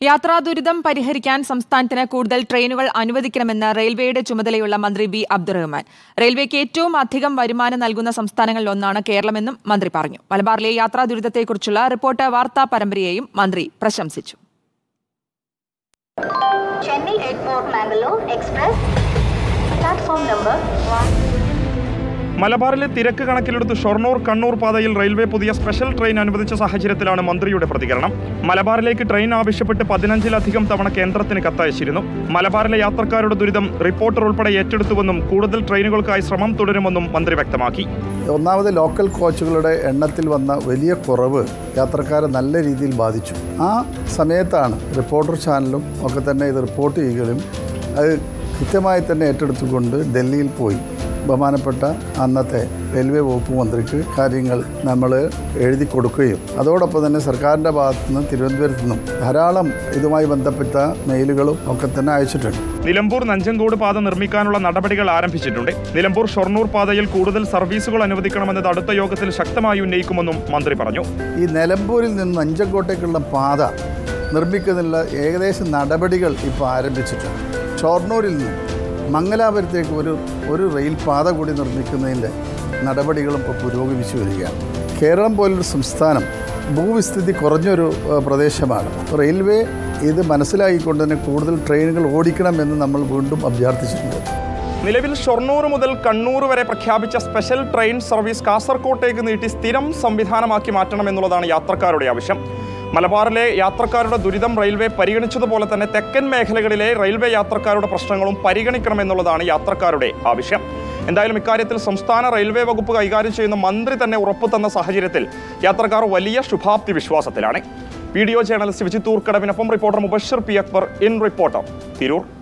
യാത്രാ ദുരിതം പരിഹരിക്കാൻ സംസ്ഥാനത്തിന് കൂടുതൽ ട്രെയിനുകൾ അനുവദിക്കണമെന്ന് റെയിൽവേയുടെ ചുമതലയുള്ള മന്ത്രി വി അബ്ദുറഹ്മാൻ റെയിൽവേക്ക് ഏറ്റവും അധികം വരുമാനം നൽകുന്ന സംസ്ഥാനങ്ങളിലൊന്നാണ് കേരളമെന്നും മന്ത്രി പറഞ്ഞു മലബാറിലെ യാത്രാ ദുരിതത്തെക്കുറിച്ചുള്ള റിപ്പോർട്ട് വാർത്താ പരമ്പരയെയും മന്ത്രി പ്രശംസിച്ചു Chennai Egmore Mangalore Express, platform number 1. മലബാറിലെ തിരക്ക് കണക്കിലെടുത്ത് ഷൊർണൂർ കണ്ണൂർ പാതയിൽ റെയിൽവേ പുതിയ സ്പെഷ്യൽ ട്രെയിൻ അനുവദിച്ച സാഹചര്യത്തിലാണ് മന്ത്രിയുടെ പ്രതികരണം മലബാറിലേക്ക് ട്രെയിൻ ആവശ്യപ്പെട്ട് പതിനഞ്ചിലധികം തവണ കേന്ദ്രത്തിന് കത്തയച്ചിരുന്നു മലബാറിലെ യാത്രക്കാരുടെ ദുരിതം റിപ്പോർട്ടർ ഉൾപ്പെടെ ഏറ്റെടുത്തുവെന്നും കൂടുതൽ ട്രെയിനുകൾക്കായി ശ്രമം തുടരുമെന്നും മന്ത്രി വ്യക്തമാക്കി ഒന്നാമത് ലോക്കൽ കോച്ചുകളുടെ എണ്ണത്തിൽ വന്ന വലിയ കുറവ് യാത്രക്കാരെ നല്ല രീതിയിൽ ബാധിച്ചു ആ സമയത്താണ് റിപ്പോർട്ടർ ചാനലും ഒക്കെ തന്നെ ഇത് റിപ്പോർട്ട് ചെയ്യുകയും അത് കൃത്യമായി തന്നെ ഏറ്റെടുത്തുകൊണ്ട് ഡൽഹിയിൽ പോയി ബഹുമാനപ്പെട്ട അന്നത്തെ റെയിൽവേ വകുപ്പ് മന്ത്രിക്ക് കാര്യങ്ങൾ നമ്മൾ എഴുതി കൊടുക്കുകയും അതോടൊപ്പം തന്നെ സർക്കാരിൻ്റെ ഭാഗത്തു നിന്നും തിരുവനന്തപുരത്തു നിന്നും ധാരാളം ഇതുമായി ബന്ധപ്പെട്ട മെയിലുകളും ഒക്കെ തന്നെ അയച്ചിട്ടുണ്ട് നിലമ്പൂർ നഞ്ചങ്കോട് പാത നിർമ്മിക്കാനുള്ള നടപടികൾ ആരംഭിച്ചിട്ടുണ്ട് നിലമ്പൂർ ഷൊർണൂർ പാതയിൽ കൂടുതൽ സർവീസുകൾ അനുവദിക്കണമെന്നത് അടുത്ത യോഗത്തിൽ ശക്തമായി ഉന്നയിക്കുമെന്നും മന്ത്രി പറഞ്ഞു ഈ നിലമ്പൂരിൽ നിന്ന് അഞ്ചങ്കോട്ടേക്കുള്ള പാത നിർമ്മിക്കുന്നതിനുള്ള ഏകദേശം നടപടികൾ ഇപ്പോൾ ആരംഭിച്ചിട്ടുണ്ട് ഷൊർണൂരിൽ നിന്ന് മംഗലാപുരത്തേക്ക് ഒരു ഒരു റെയിൽ പാത കൂടി നിർമ്മിക്കുന്നതിൻ്റെ നടപടികളും ഇപ്പോൾ പുരോഗമിച്ചു വരികയാണ് കേരളം പോലൊരു സംസ്ഥാനം ഭൂവിസ്തൃതി കുറഞ്ഞൊരു ഏഹ്, പ്രദേശമാണ് റെയിൽവേ ഇത് മനസ്സിലാക്കിക്കൊണ്ട് തന്നെ കൂടുതൽ ട്രെയിനുകൾ ഓടിക്കണമെന്ന് നമ്മൾ വീണ്ടും അഭ്യർത്ഥിച്ചിട്ടുണ്ട് നിലവിൽ ഷൊർണൂർ മുതൽ കണ്ണൂർ വരെ പ്രഖ്യാപിച്ച സ്പെഷ്യൽ ട്രെയിൻ സർവീസ് കാസർകോട്ടേക്ക് നീട്ടി സ്ഥിരം സംവിധാനമാക്കി മാറ്റണമെന്നുള്ളതാണ് യാത്രക്കാരുടെ ആവശ്യം മലബാറിലെ യാത്രക്കാരുടെ ദുരിതം റെയിൽവേ പരിഗണിച്ചതുപോലെ തന്നെ തെക്കൻ മേഖലകളിലെ റെയിൽവേ യാത്രക്കാരുടെ പ്രശ്നങ്ങളും പരിഗണിക്കണമെന്നുള്ളതാണ് യാത്രക്കാരുടെ ആവശ്യം എന്തായാലും ഇക്കാര്യത്തിൽ സംസ്ഥാന റെയിൽവേ വകുപ്പ് കൈകാര്യം ചെയ്യുന്ന മന്ത്രി തന്നെ ഉറപ്പു തന്ന സാഹചര്യത്തിൽ യാത്രക്കാർ വലിയ ശുഭാപ്തി വിശ്വാസത്തിലാണ് വീഡിയോ ജേർണലിസ്റ്റ് വിജിത്തൂർ കടവിനൊപ്പം reporter Mubashir P Akbar in reporter Tirur